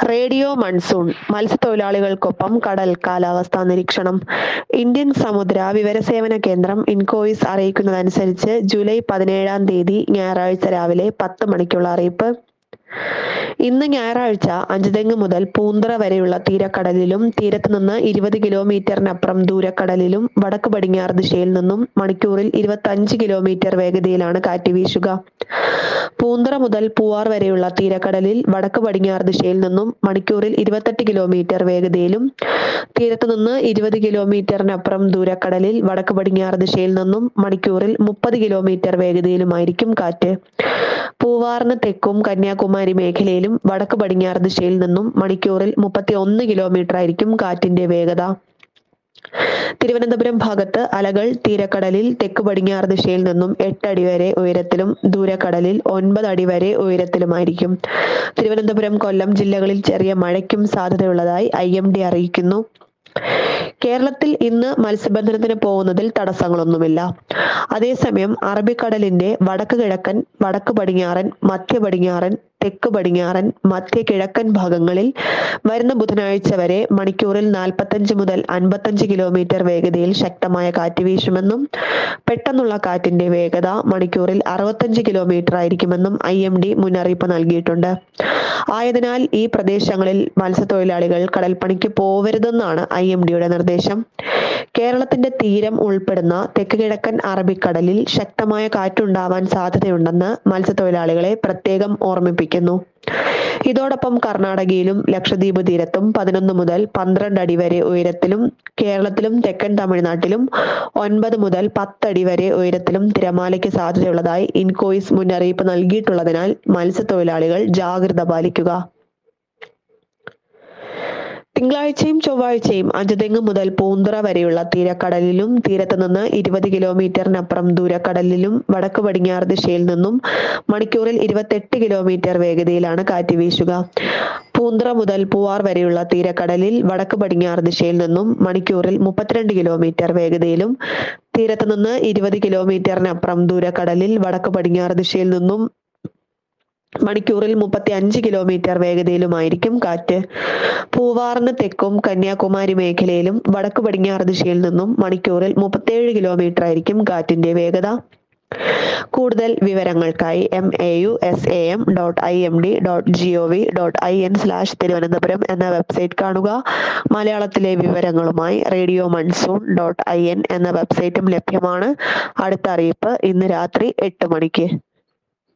radio monsoon മത്സ്യത്തൊഴിലാളികൾക്കൊപ്പം കടൽ കാലാവസ്ഥാ നിരീക്ഷണം ഇന്ത്യൻ സമുദ്ര വിവരസേവന കേന്ദ്രം ഇൻകോയിസ് അറിയിക്കുന്നതനുസരിച്ച് ജൂലൈ പതിനേഴാം തീയതി ഞായറാഴ്ച രാവിലെ പത്ത് മണിക്കുള്ള അറിയിപ്പ് ഇന്ന് ഞായറാഴ്ച അഞ്ചുതെങ്ങ് മുതൽ പൂന്തറ വരെയുള്ള തീരക്കടലിലും തീരത്ത് നിന്ന് ഇരുപത് കിലോമീറ്ററിനപ്പുറം ദൂരക്കടലിലും വടക്ക് പടിഞ്ഞാറ് ദിശയിൽ നിന്നും മണിക്കൂറിൽ ഇരുപത്തഞ്ച് കിലോമീറ്റർ വേഗതയിലാണ് കാറ്റ് വീശുക പൂന്തറ മുതൽ പൂവാർ വരെയുള്ള തീരക്കടലിൽ വടക്ക് പടിഞ്ഞാറ് ദിശയിൽ നിന്നും മണിക്കൂറിൽ ഇരുപത്തെട്ട് കിലോമീറ്റർ വേഗതയിലും തീരത്ത് നിന്ന് ഇരുപത് കിലോമീറ്ററിനപ്പുറം ദൂരക്കടലിൽ വടക്ക് പടിഞ്ഞാറ് ദിശയിൽ നിന്നും മണിക്കൂറിൽ മുപ്പത് കിലോമീറ്റർ വേഗതയിലുമായിരിക്കും കാറ്റ് പൂവാറിന് തെക്കും കന്യാകുമാരി മേഖലയിലും വടക്ക് പടിഞ്ഞാറ് ദിശയിൽ നിന്നും മണിക്കൂറിൽ മുപ്പത്തി ഒന്ന് കിലോമീറ്റർ ആയിരിക്കും കാറ്റിന്റെ വേഗത തിരുവനന്തപുരം ഭാഗത്ത് അലകൾ തീരക്കടലിൽ തെക്ക് പടിഞ്ഞാറ് ദിശയിൽ നിന്നും എട്ട് അടി വരെ ഉയരത്തിലും ദൂരക്കടലിൽ ഒൻപത് അടി വരെ ഉയരത്തിലുമായിരിക്കും തിരുവനന്തപുരം കൊല്ലം ജില്ലകളിൽ ചെറിയ മഴയ്ക്കും സാധ്യതയുള്ളതായി ഐ എം ഡി അറിയിക്കുന്നു കേരളത്തിൽ ഇന്ന് മത്സ്യബന്ധനത്തിന് പോകുന്നതിൽ തടസ്സങ്ങളൊന്നുമില്ല അതേസമയം അറബിക്കടലിന്റെ വടക്ക് കിഴക്കൻ വടക്ക് പടിഞ്ഞാറൻ മധ്യ പടിഞ്ഞാറൻ തെക്ക് പടിഞ്ഞാറൻ മധ്യ കിഴക്കൻ ഭാഗങ്ങളിൽ വരുന്ന ബുധനാഴ്ച വരെ മണിക്കൂറിൽ നാൽപ്പത്തഞ്ച് മുതൽ അൻപത്തഞ്ച് കിലോമീറ്റർ വേഗതയിൽ ശക്തമായ കാറ്റ് വീശുമെന്നും പെട്ടെന്നുള്ള കാറ്റിന്റെ വേഗത മണിക്കൂറിൽ അറുപത്തഞ്ച് കിലോമീറ്റർ ആയിരിക്കുമെന്നും ഐ എം ഡി മുന്നറിയിപ്പ് നൽകിയിട്ടുണ്ട് ആയതിനാൽ ഈ പ്രദേശങ്ങളിൽ മത്സ്യത്തൊഴിലാളികൾ കടൽപ്പണിക്ക് പോവരുതെന്നാണ് ഐ എം ഡിയുടെ നിർദ്ദേശം കേരളത്തിന്റെ തീരം ഉൾപ്പെടുന്ന തെക്ക് കിഴക്കൻ അറബിക്കടലിൽ ശക്തമായ കാറ്റുണ്ടാവാൻ സാധ്യതയുണ്ടെന്ന് മത്സ്യത്തൊഴിലാളികളെ പ്രത്യേകം ഓർമ്മിപ്പിക്കുന്നു ഇതോടൊപ്പം കർണാടകയിലും ലക്ഷദ്വീപ് തീരത്തും പതിനൊന്ന് മുതൽ പന്ത്രണ്ട് അടി വരെ ഉയരത്തിലും കേരളത്തിലും തെക്കൻ തമിഴ്നാട്ടിലും ഒൻപത് മുതൽ പത്തടി വരെ ഉയരത്തിലും തിരമാലയ്ക്ക് സാധ്യതയുള്ളതായി ഇൻകോയിസ് മുന്നറിയിപ്പ് നൽകിയിട്ടുള്ളതിനാൽ മത്സ്യത്തൊഴിലാളികൾ ജാഗ്രത പാലിക്കുക തിങ്കളാഴ്ചയും ചൊവ്വാഴ്ചയും അഞ്ചുതെങ്ങ് മുതൽ പൂന്തുറ വരെയുള്ള തീരക്കടലിലും തീരത്ത് നിന്ന് ഇരുപത് കിലോമീറ്ററിനപ്പുറം ദൂരക്കടലിലും വടക്ക് പടിഞ്ഞാറ് ദിശയിൽ നിന്നും മണിക്കൂറിൽ ഇരുപത്തെട്ട് കിലോമീറ്റർ വേഗതയിലാണ് കാറ്റ് വീശുക പൂന്തുറ മുതൽ പൂവാർ വരെയുള്ള തീരക്കടലിൽ വടക്ക് പടിഞ്ഞാറ് ദിശയിൽ നിന്നും മണിക്കൂറിൽ മുപ്പത്തിരണ്ട് കിലോമീറ്റർ വേഗതയിലും തീരത്ത് നിന്ന് ഇരുപത് കിലോമീറ്ററിനപ്പുറം ദൂരക്കടലിൽ വടക്ക് പടിഞ്ഞാറ് ദിശയിൽ നിന്നും മണിക്കൂറിൽ മുപ്പത്തി അഞ്ച് കിലോമീറ്റർ വേഗതയിലുമായിരിക്കും കാറ്റ് പൂവാറിന് തെക്കും കന്യാകുമാരി മേഖലയിലും വടക്ക് പടിഞ്ഞാറ് ദിശയിൽ നിന്നും മണിക്കൂറിൽ മുപ്പത്തേഴ് കിലോമീറ്റർ ആയിരിക്കും കാറ്റിന്റെ വേഗത കൂടുതൽ വിവരങ്ങൾക്കായി M A U S A M dot I M D dot G O V dot I N slash Thiruvananthapuram എന്ന വെബ്സൈറ്റ് കാണുക മലയാളത്തിലെ വിവരങ്ങളുമായി radio monsoon dot I N എന്ന വെബ്സൈറ്റും ലഭ്യമാണ് അടുത്ത അറിയിപ്പ് ഇന്ന് രാത്രി എട്ട് മണിക്ക്